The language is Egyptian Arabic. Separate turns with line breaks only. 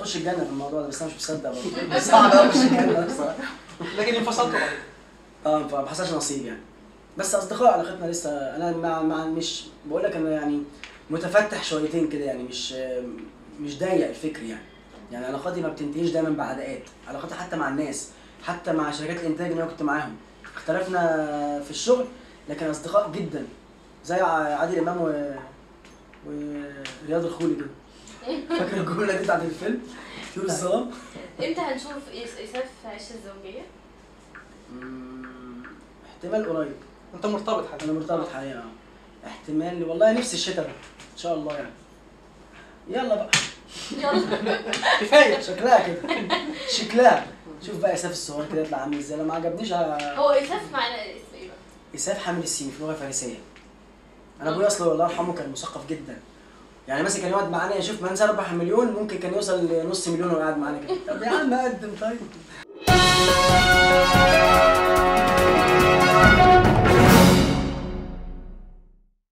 اخش الجنه في الموضوع ده بس انا مش مصدق برضه صعب قوي اخش الجنه بصراحه
لكن انفصلتوا بعد
اه فما حصلش نصيب يعني بس اصدقاء علاقتنا لسه انا مع, مع مش بقول لك انا يعني متفتح شويتين كده يعني مش مش ضيق الفكر يعني يعني علاقاتي ما بتنتهيش دايما بعداءات علاقاتي حتى مع الناس حتى مع شركات الانتاج اللي انا كنت معاهم اختلفنا في الشغل لكن اصدقاء جدا زي ع- عادل امام و... ورياض الخولي كده فاكر الجمله دي بتاعت الفيلم طيور الظلام
امتى هنشوف إيس- ايساف في عيش الزوجيه؟
مم، احتمال قريب
انت مرتبط حتى
انا مرتبط حاليا اه احتمال والله نفسي الشتاء ده ان شاء الله يعني يلا بقى
يلا
كفايه
شكلها كده شكلها شوف بقى اساف الصغير كده يطلع عامل ازاي لو ما عجبنيش ه-
هو ايساف معنى اسم ايه بقى؟
اساف حامل السين في لغه فارسيه انا ابويا اصلا الله يرحمه كان مثقف جدا يعني مثلا كان يقعد معانا يشوف من اربح مليون ممكن كان يوصل لنص مليون وهو قاعد معانا كده طب يا عم قدم طيب